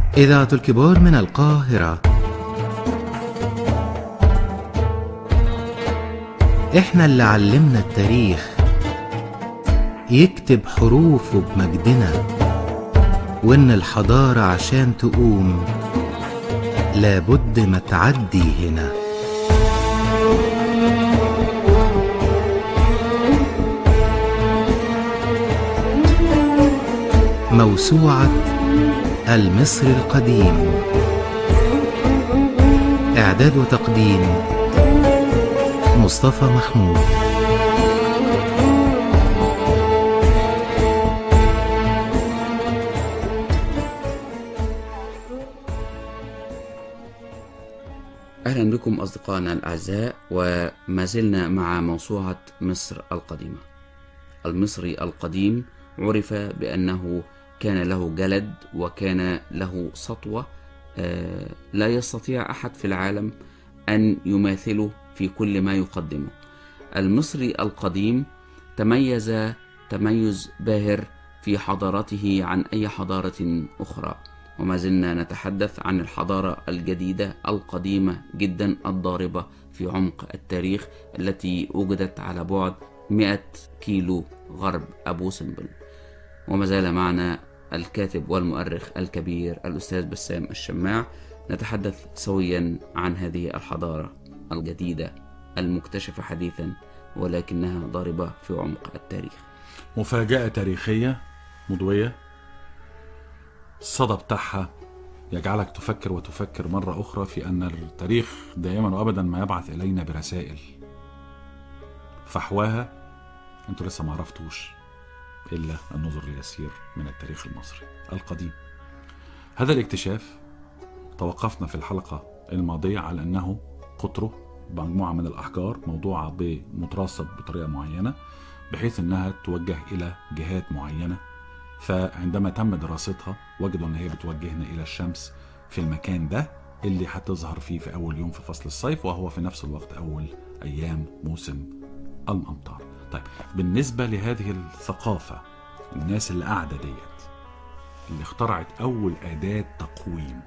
إذاعة الكبار من القاهرة إحنا اللي علمنا التاريخ يكتب حروفه بمجدنا وإن الحضارة عشان تقوم لابد ما تعدي هنا موسوعة المصري القديم إعداد وتقديم مصطفى محمود أهلا بكم أصدقائنا الأعزاء وما زلنا مع موسوعة مصر القديمة المصري القديم عرف بأنه كان له جلد وكان له سطوة آه، لا يستطيع أحد في العالم أن يماثله في كل ما يقدمه المصري القديم تميز تميز باهر في حضارته عن أي حضارة أخرى وما زلنا نتحدث عن الحضارة الجديدة القديمة جدا الضاربة في عمق التاريخ التي وجدت على بعد 100 كيلو غرب أبو سمبل وما زال معنا الكاتب والمؤرخ الكبير الأستاذ بسام الشماع نتحدث سويا عن هذه الحضارة الجديدة المكتشفة حديثا ولكنها ضاربة في عمق التاريخ مفاجأة تاريخية مضوية الصدى بتاعها يجعلك تفكر وتفكر مرة أخرى في أن التاريخ دائما وأبدا ما يبعث إلينا برسائل فحواها أنتوا لسه ما عرفتوش إلا النظر اليسير من التاريخ المصري القديم هذا الاكتشاف توقفنا في الحلقة الماضية على أنه قطره مجموعة من الأحجار موضوعة بمترصد بطريقة معينة بحيث أنها توجه إلى جهات معينة فعندما تم دراستها وجدوا ان هي بتوجهنا الى الشمس في المكان ده اللي هتظهر فيه في اول يوم في فصل الصيف وهو في نفس الوقت اول ايام موسم الامطار. طيب بالنسبه لهذه الثقافه الناس اللي قاعده ديت اللي اخترعت اول اداه تقويم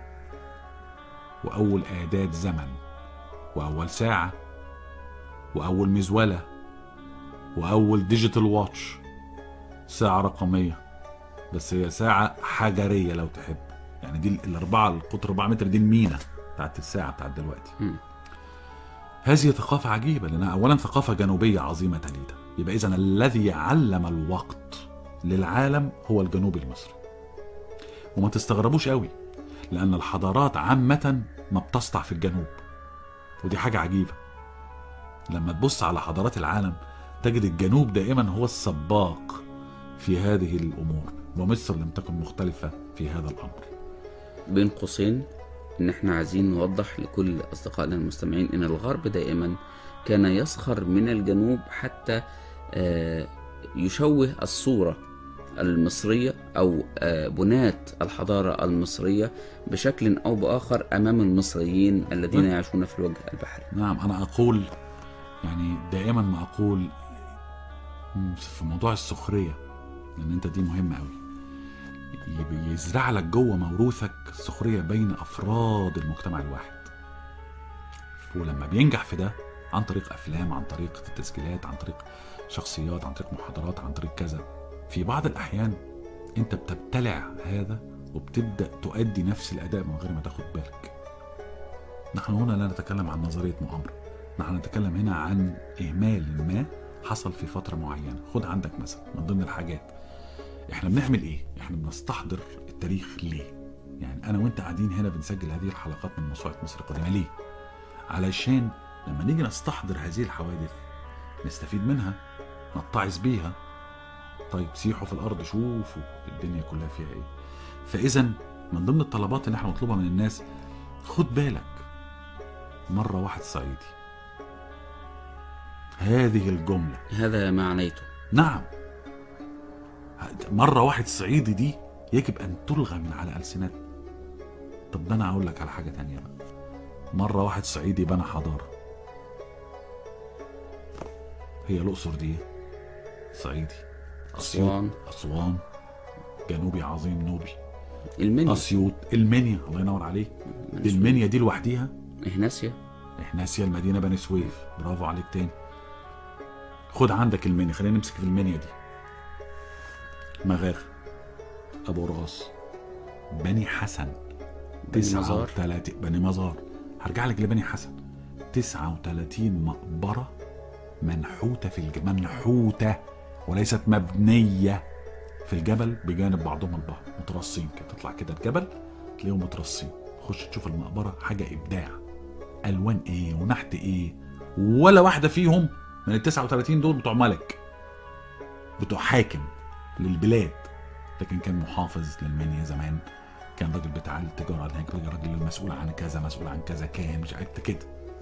واول اداه زمن واول ساعه واول مزوله واول ديجيتال واتش ساعه رقميه بس هي ساعة حجرية لو تحب يعني دي الأربعة القطر 4 متر دي المينا بتاعت الساعة بتاعت دلوقتي مم. هذه ثقافة عجيبة لأنها أولا ثقافة جنوبية عظيمة تليدة يبقى إذا الذي علم الوقت للعالم هو الجنوب المصري وما تستغربوش قوي لأن الحضارات عامة ما بتسطع في الجنوب ودي حاجة عجيبة لما تبص على حضارات العالم تجد الجنوب دائما هو السباق في هذه الأمور ومصر لم تكن مختلفة في هذا الأمر بين قوسين ان احنا عايزين نوضح لكل اصدقائنا المستمعين ان الغرب دائما كان يسخر من الجنوب حتى آه، يشوه الصورة المصرية أو آه، بناة الحضارة المصرية بشكل أو بآخر أمام المصريين الذين يعيشون في الوجه البحري نعم أنا أقول يعني دائما ما أقول مم، في موضوع السخرية لأن أنت دي مهمة أوي يب- يزرع لك جوه موروثك السخرية بين أفراد المجتمع الواحد ولما بينجح في ده عن طريق أفلام عن طريق تسجيلات عن طريق شخصيات عن طريق محاضرات عن طريق كذا في بعض الأحيان أنت بتبتلع هذا وبتبدأ تؤدي نفس الأداء من غير ما تاخد بالك نحن هنا لا نتكلم عن نظرية مؤامرة نحن نتكلم هنا عن إهمال ما حصل في فترة معينة خد عندك مثلا من ضمن الحاجات احنا بنعمل ايه احنا بنستحضر التاريخ ليه يعني انا وانت قاعدين هنا بنسجل هذه الحلقات من موسوعة مصر القديمة ليه علشان لما نيجي نستحضر هذه الحوادث نستفيد منها نتعظ بيها طيب سيحوا في الارض شوفوا الدنيا كلها فيها ايه فاذا من ضمن الطلبات اللي احنا مطلوبها من الناس خد بالك مرة واحد صعيدي هذه الجملة هذا ما عنيته نعم مرة واحد صعيدي دي يجب أن تلغى من على ألسنتنا طب ده أنا أقول لك على حاجة تانية بقى مرة واحد صعيدي بنى حضارة هي الأقصر دي إيه؟ صعيدي أسوان أسوان جنوبي عظيم نوبي المنيا اسيوط المنيا الله ينور عليك دي منسوب. المنيا دي لوحديها إهناسيا احناسيا المدينه بني سويف برافو عليك تاني خد عندك المنيا خلينا نمسك في المنيا دي مغاغ ابو رغاص بني حسن بني مزار 39 بني مزار هرجع لك لبني حسن 39 مقبره منحوته في الجبل منحوته وليست مبنيه في الجبل بجانب بعضهم البعض مترصين كده تطلع كده الجبل تلاقيهم مترصين خش تشوف المقبره حاجه ابداع الوان ايه ونحت ايه ولا واحده فيهم من ال 39 دول بتوع ملك بتوع حاكم للبلاد لكن كان محافظ للمنيا زمان كان راجل بتاع التجاره هناك راجل المسؤول عن كذا مسؤول عن كذا كان مش عارف كده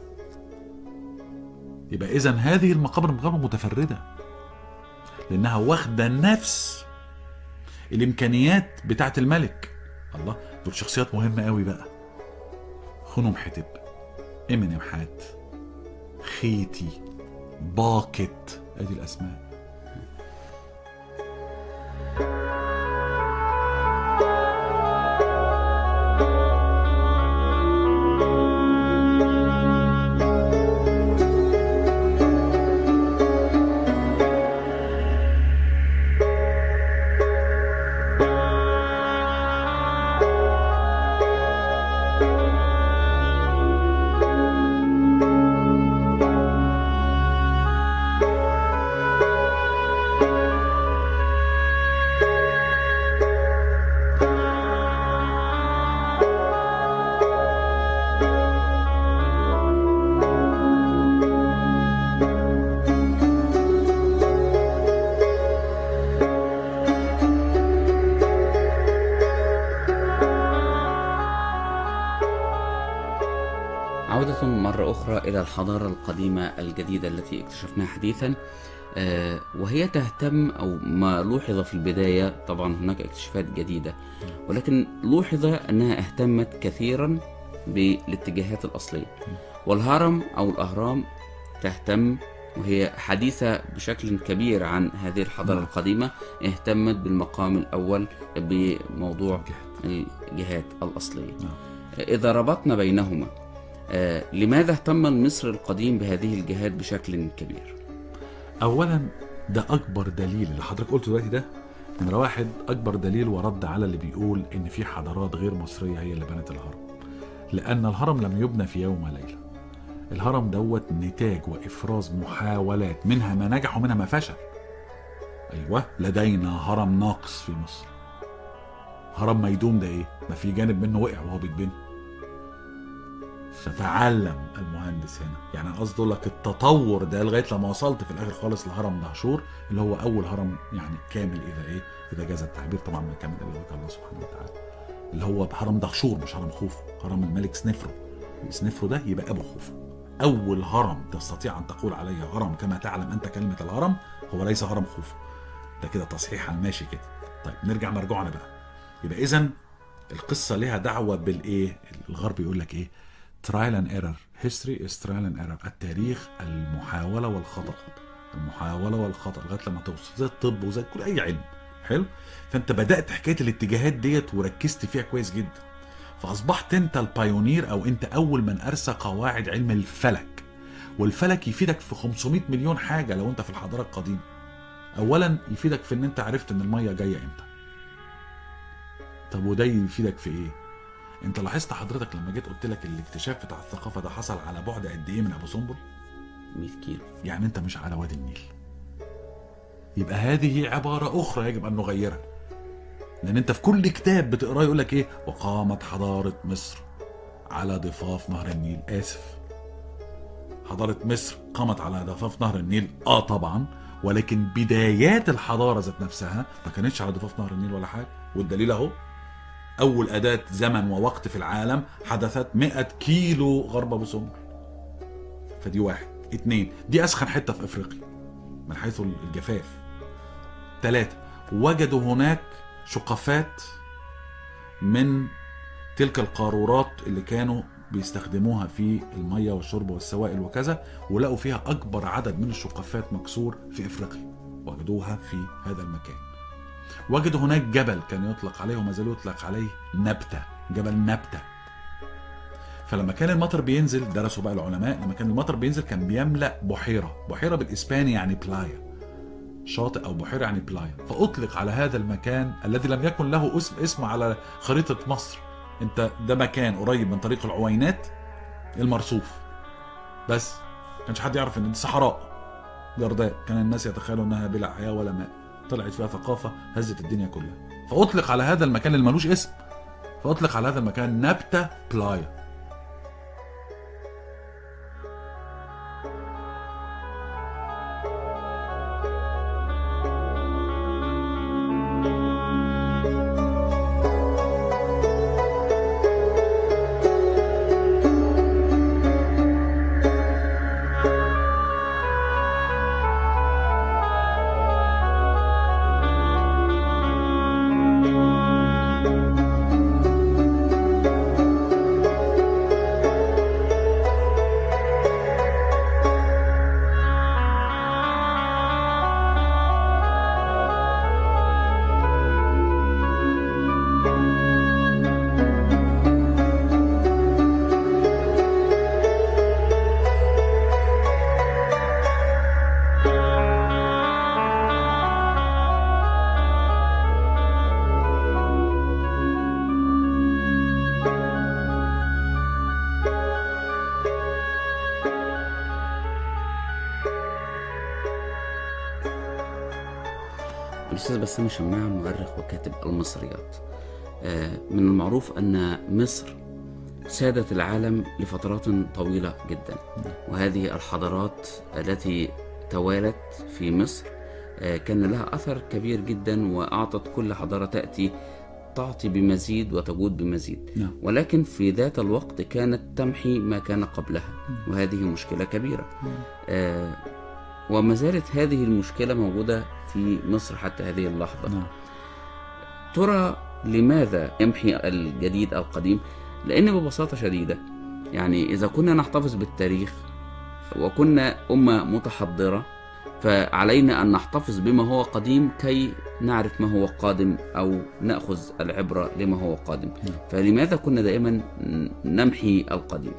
يبقى اذا هذه المقابر مقابر متفرده لانها واخده نفس الامكانيات بتاعه الملك الله دول شخصيات مهمه قوي بقى خنوم حتب امن حات خيتي باكت ادي الاسماء عودة مرة أخرى إلى الحضارة القديمة الجديدة التي اكتشفناها حديثا آه، وهي تهتم أو ما لوحظ في البداية طبعا هناك اكتشافات جديدة ولكن لوحظ أنها اهتمت كثيرا بالاتجاهات الأصلية والهرم أو الأهرام تهتم وهي حديثة بشكل كبير عن هذه الحضارة نعم. القديمة اهتمت بالمقام الأول بموضوع الجهات الأصلية نعم. إذا ربطنا بينهما آه، لماذا اهتم المصر القديم بهذه الجهات بشكل كبير؟ اولا ده اكبر دليل اللي حضرتك قلته دلوقتي ده نمرة واحد اكبر دليل ورد على اللي بيقول ان في حضارات غير مصريه هي اللي بنت الهرم لان الهرم لم يبنى في يوم وليله الهرم دوت نتاج وافراز محاولات منها ما نجح ومنها ما فشل ايوه لدينا هرم ناقص في مصر هرم ميدوم ده ايه ما في جانب منه وقع وهو بيتبني فتعلم المهندس هنا يعني أنا قصدي أقول لك التطور ده لغايه لما وصلت في الاخر خالص لهرم دهشور اللي هو اول هرم يعني كامل اذا ايه اذا جاز التعبير طبعا من كامل الا وجه الله سبحانه وتعالى اللي هو هرم دهشور مش هرم خوفو هرم الملك سنفرو سنفرو ده يبقى ابو خوفو اول هرم تستطيع ان تقول عليه هرم كما تعلم انت كلمه الهرم هو ليس هرم خوفو ده كده تصحيح على الماشي كده طيب نرجع مرجوعنا بقى يبقى اذا القصه ليها دعوه بالايه الغرب يقول لك ايه ترايل اند ايرور هيستوري از ترايل اند ايرور التاريخ المحاوله والخطا المحاوله والخطا لغايه لما توصل زي الطب وزي كل اي علم حلو فانت بدات حكايه الاتجاهات ديت وركزت فيها كويس جدا فاصبحت انت البايونير او انت اول من ارسى قواعد علم الفلك والفلك يفيدك في 500 مليون حاجه لو انت في الحضاره القديمه اولا يفيدك في ان انت عرفت ان الميه جايه امتى طب وده يفيدك في ايه انت لاحظت حضرتك لما جيت قلت لك الاكتشاف بتاع الثقافه ده حصل على بعد قد ايه من ابو سمبل 100 كيلو يعني انت مش على وادي النيل يبقى هذه عباره اخرى يجب ان نغيرها لان انت في كل كتاب بتقراه يقول لك ايه وقامت حضاره مصر على ضفاف نهر النيل اسف حضاره مصر قامت على ضفاف نهر النيل اه طبعا ولكن بدايات الحضاره ذات نفسها ما كانتش على ضفاف نهر النيل ولا حاجه والدليل اهو اول اداه زمن ووقت في العالم حدثت 100 كيلو غرب ابو سمبل فدي واحد اتنين دي اسخن حته في افريقيا من حيث الجفاف ثلاثة وجدوا هناك شقفات من تلك القارورات اللي كانوا بيستخدموها في المية والشرب والسوائل وكذا ولقوا فيها أكبر عدد من الشقفات مكسور في إفريقيا وجدوها في هذا المكان وجدوا هناك جبل كان يطلق عليه وما زال يطلق عليه نبتة جبل نبتة فلما كان المطر بينزل درسوا بقى العلماء لما كان المطر بينزل كان بيملأ بحيرة بحيرة بالإسباني يعني بلايا شاطئ أو بحيرة يعني بلايا فأطلق على هذا المكان الذي لم يكن له اسم اسم على خريطة مصر انت ده مكان قريب من طريق العوينات المرصوف بس ما كانش حد يعرف ان دي صحراء جرداء كان الناس يتخيلوا انها بلا حياه ولا ماء طلعت فيها ثقافه هزت الدنيا كلها فاطلق على هذا المكان اللي ملوش اسم فاطلق على هذا المكان نبته بلايا الأستاذ بسام شماع مؤرخ وكاتب المصريات آه، من المعروف أن مصر سادت العالم لفترات طويلة جدا وهذه الحضارات التي توالت في مصر آه، كان لها أثر كبير جدا وأعطت كل حضارة تأتي تعطي بمزيد وتجود بمزيد نعم. ولكن في ذات الوقت كانت تمحي ما كان قبلها وهذه مشكلة كبيرة آه، وما زالت هذه المشكلة موجودة في مصر حتى هذه اللحظة نعم ترى لماذا يمحي الجديد القديم لأن ببساطة شديدة يعني إذا كنا نحتفظ بالتاريخ وكنا أمة متحضرة فعلينا أن نحتفظ بما هو قديم كي نعرف ما هو قادم أو نأخذ العبرة لما هو قادم فلماذا كنا دائما نمحي القديم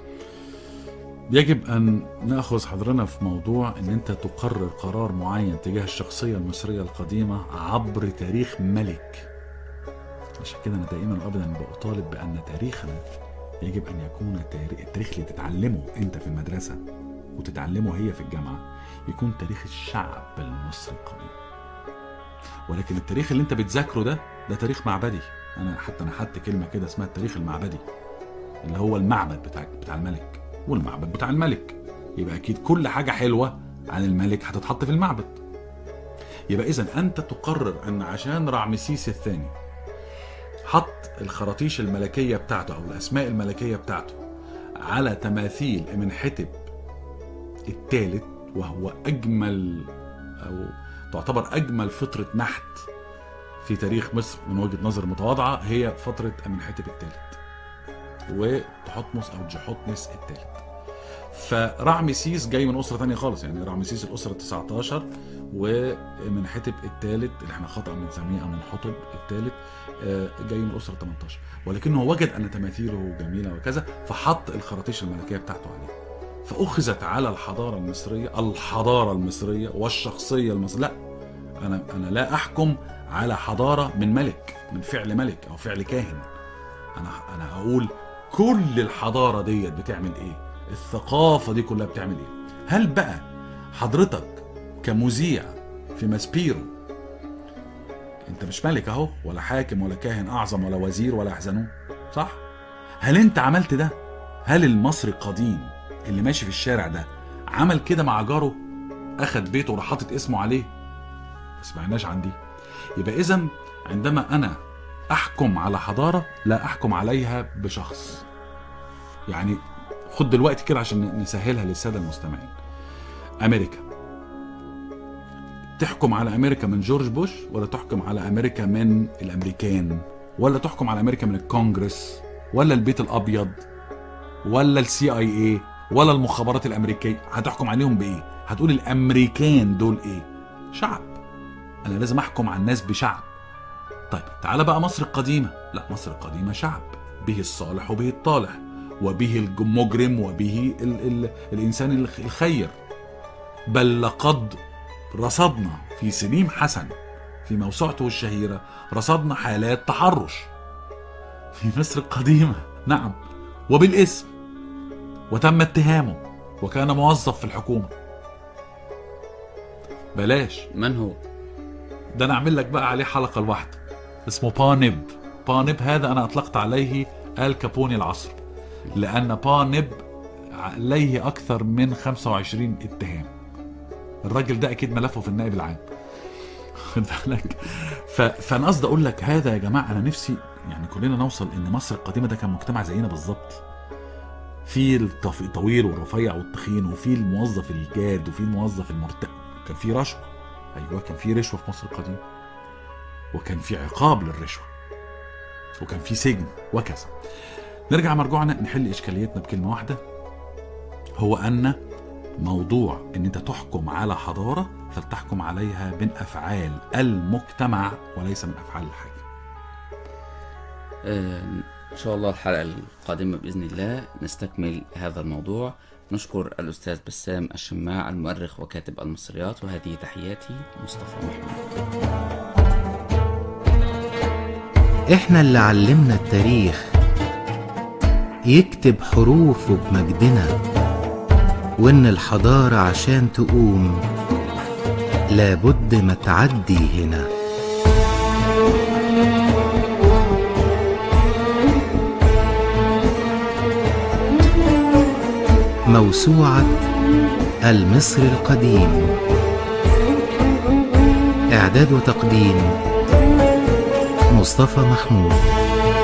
يجب ان ناخذ حضرنا في موضوع ان انت تقرر قرار معين تجاه الشخصيه المصريه القديمه عبر تاريخ ملك عشان كده انا دائما وابدا بطالب بان تاريخنا يجب ان يكون تاريخ التاريخ اللي تتعلمه انت في المدرسه وتتعلمه هي في الجامعه يكون تاريخ الشعب المصري القديم ولكن التاريخ اللي انت بتذاكره ده ده تاريخ معبدي انا حتى انا حط كلمه كده اسمها التاريخ المعبدي اللي هو المعبد بتاع بتاع الملك والمعبد بتاع الملك يبقى اكيد كل حاجه حلوه عن الملك هتتحط في المعبد يبقى اذا انت تقرر ان عشان رعمسيس الثاني حط الخراطيش الملكيه بتاعته او الاسماء الملكيه بتاعته على تماثيل امنحتب الثالث وهو اجمل او تعتبر اجمل فتره نحت في تاريخ مصر من وجهه نظر متواضعه هي فتره امنحتب الثالث وتحتمس او جحتمس الثالث فرعمسيس جاي من اسره ثانيه خالص يعني رعمسيس الاسره 19 ومنحتب الثالث اللي احنا خطا بنسميه امنحتب الثالث آه، جاي من الاسره 18 ولكنه وجد ان تماثيله جميله وكذا فحط الخراطيش الملكيه بتاعته عليه فاخذت على الحضاره المصريه الحضاره المصريه والشخصيه المصريه لا انا انا لا احكم على حضاره من ملك من فعل ملك او فعل كاهن انا انا اقول كل الحضاره ديت بتعمل ايه الثقافه دي كلها بتعمل ايه هل بقى حضرتك كمذيع في ماسبيرو انت مش ملك اهو ولا حاكم ولا كاهن اعظم ولا وزير ولا يحزنون صح هل انت عملت ده هل المصري القديم اللي ماشي في الشارع ده عمل كده مع جاره اخد بيته وراح حاطط اسمه عليه ما سمعناش عن دي يبقى اذا عندما انا احكم على حضاره لا احكم عليها بشخص يعني خد دلوقتي كده عشان نسهلها للساده المستمعين امريكا تحكم على امريكا من جورج بوش ولا تحكم على امريكا من الامريكان ولا تحكم على امريكا من الكونجرس ولا البيت الابيض ولا السي اي اي ولا المخابرات الامريكيه هتحكم عليهم بايه هتقول الامريكان دول ايه شعب انا لازم احكم على الناس بشعب طيب تعال بقى مصر القديمة لا مصر القديمة شعب به الصالح وبه الطالح وبه المجرم وبه ال ال الإنسان الخ- الخير بل لقد رصدنا في سليم حسن في موسوعته الشهيرة رصدنا حالات تحرش في مصر القديمة نعم وبالاسم وتم اتهامه وكان موظف في الحكومة بلاش من هو؟ ده انا اعمل لك بقى عليه حلقه لوحده اسمه بانب بانب هذا انا اطلقت عليه ال كابوني العصر لان بانب عليه اكثر من 25 اتهام الراجل ده اكيد ملفه في النائب العام خد بالك ف... فانا قصدي اقول لك هذا يا جماعه انا نفسي يعني كلنا نوصل ان مصر القديمه ده كان مجتمع زينا بالظبط في الطف- الطويل والرفيع والتخين وفي الموظف الجاد وفي الموظف المرتق كان في رشوه ايوه كان في رشوه في مصر القديمه وكان في عقاب للرشوه وكان في سجن وكذا نرجع مرجوعنا نحل اشكاليتنا بكلمه واحده هو ان موضوع ان انت تحكم على حضاره فلتحكم عليها من افعال المجتمع وليس من افعال الحاكم آه، إن شاء الله الحلقة القادمة بإذن الله نستكمل هذا الموضوع نشكر الأستاذ بسام الشماع المؤرخ وكاتب المصريات وهذه تحياتي مصطفى محمود احنا اللي علمنا التاريخ يكتب حروفه بمجدنا وان الحضارة عشان تقوم لابد ما تعدي هنا موسوعة المصري القديم إعداد وتقديم مصطفى محمود